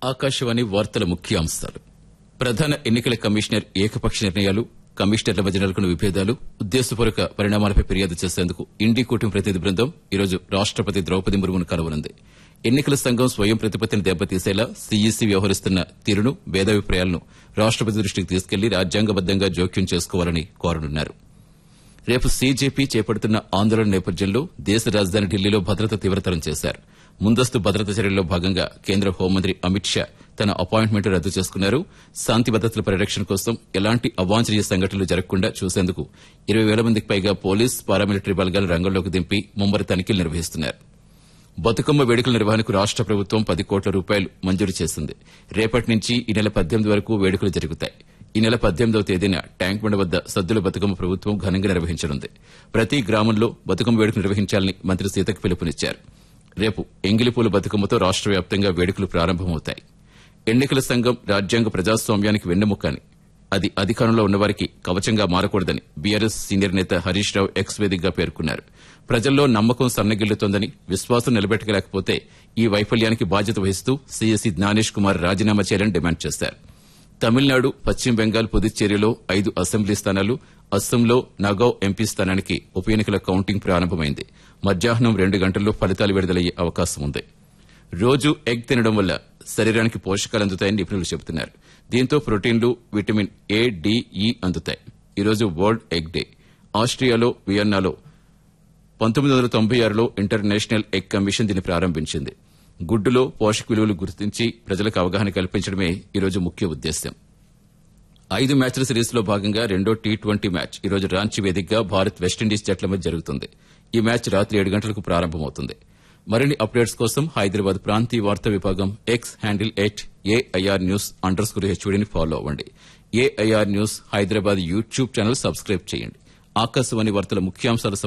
ఆకాశవాణి వార్తల ముఖ్యాంశాలు ప్రధాన ఎన్నికల కమిషనర్ ఏకపక్ష నిర్ణయాలు కమిషనర్ల మధ్య నెలకొన్న విభేదాలు ఉద్దేశపూర్వక పరిణామాలపై ఫిర్యాదు చేసేందుకు ఇండి కూటమి ప్రతినిధి బృందం ఈరోజు రాష్టపతి ద్రౌపది ముర్మును కలవనుంది ఎన్నికల సంఘం స్వయం ప్రతిపత్తిని దెబ్బతీసేలా సీఈసీ వ్యవహరిస్తున్న తీరును భేదాభిప్రాయాలను రాష్టపతి దృష్టికి తీసుకెళ్లి రాజ్యాంగబద్దంగా జోక్యం చేసుకోవాలని కోరనున్నారు రేపు సీజేపీ చేపడుతున్న ఆందోళన నేపథ్యంలో దేశ రాజధాని ఢిల్లీలో భద్రత తీవ్రతరం చేశారు ముందస్తు భద్రత చర్యల్లో భాగంగా కేంద్ర హోంమంత్రి అమిత్ షా తన అపాయింట్మెంట్ రద్దు చేసుకున్నారు శాంతి భద్రతల పరిరక్షణ కోసం ఎలాంటి అవాంఛనీయ సంఘటనలు జరగకుండా చూసేందుకు ఇరవై వేల మందికి పైగా పోలీస్ పారామిలిటరీ బలగాలను రంగంలోకి దింపి ముమ్మర తనిఖీలు నిర్వహిస్తున్నారు బతుకమ్మ వేడుకల నిర్వహణకు రాష్ట ప్రభుత్వం పది కోట్ల రూపాయలు మంజూరు చేసింది రేపటి నుంచి ఈ నెల పద్దెనిమిది వరకు వేడుకలు జరుగుతాయి ఈ నెల పద్దెనిమిదవ తేదీన ట్యాంక్ బండ వద్ద సద్దుల బతుకమ్మ ప్రభుత్వం ఘనంగా నిర్వహించనుంది ప్రతి గ్రామంలో బతుకమ్మ వేడుక నిర్వహించాలని మంత్రి సీతకు పిలుపునిచ్చారు రేపు ఎంగిలిపూల బతుకమ్మతో రాష్ట వ్యాప్తంగా వేడుకలు ప్రారంభమవుతాయి ఎన్నికల సంఘం రాజ్యాంగ ప్రజాస్వామ్యానికి వెన్నెముక అని అది అధికారంలో ఉన్నవారికి కవచంగా మారకూడదని బీఆర్ఎస్ సీనియర్ నేత హరీష్ రావు ఎక్స్ వేదికగా పేర్కొన్నారు ప్రజల్లో నమ్మకం సన్నగిల్లుతోందని విశ్వాసం నిలబెట్టలేకపోతే ఈ వైఫల్యానికి బాధ్యత వహిస్తూ సీఎస్సీ జ్ఞానేష్ కుమార్ రాజీనామా చేయాలని డిమాండ్ చేశారు తమిళనాడు పశ్చిమ బెంగాల్ పుదుచ్చేరిలో ఐదు అసెంబ్లీ స్థానాలు అస్సాంలో నగౌ ఎంపీ స్థానానికి ఉప ఎన్నికల కౌంటింగ్ ప్రారంభమైంది మధ్యాహ్నం రెండు గంటల్లో ఫలితాలు విడుదలయ్యే అవకాశం ఉంది రోజు ఎగ్ తినడం వల్ల శరీరానికి పోషకాలు అందుతాయని నిపుణులు చెబుతున్నారు దీంతో ప్రోటీన్లు విటమిన్ ఏ డి ఈ అందుతాయి ఈరోజు వరల్డ్ ఎగ్ డే ఆస్ట్రియాలో వియన్నాలో పంతొమ్మిది వందల తొంభై ఆరులో ఇంటర్నేషనల్ ఎగ్ కమిషన్ దీన్ని ప్రారంభించింది గుడ్డులో పోషక విలువలు గుర్తించి ప్రజలకు అవగాహన కల్పించడమే ఈరోజు ముఖ్య ఉద్దేశ్యం ఐదు మ్యాచ్ల సిరీస్ లో భాగంగా రెండో టీ ట్వంటీ మ్యాచ్ ఈరోజు రాంచీ వేదికగా భారత్ వెస్టిండీస్ జట్ల మధ్య జరుగుతుంది ఈ మ్యాచ్ రాత్రి ఏడు గంటలకు ప్రారంభమవుతుంది మరిన్ని అప్డేట్స్ కోసం హైదరాబాద్ ప్రాంతీయ వార్తా విభాగం X handle at AIR news underscore హెచ్ఓడిని ఫాలో అవ్వండి AIR news Hyderabad YouTube channel subscribe చేయండి ఆకాశవాణి వార్తల ముఖ్యాంశాల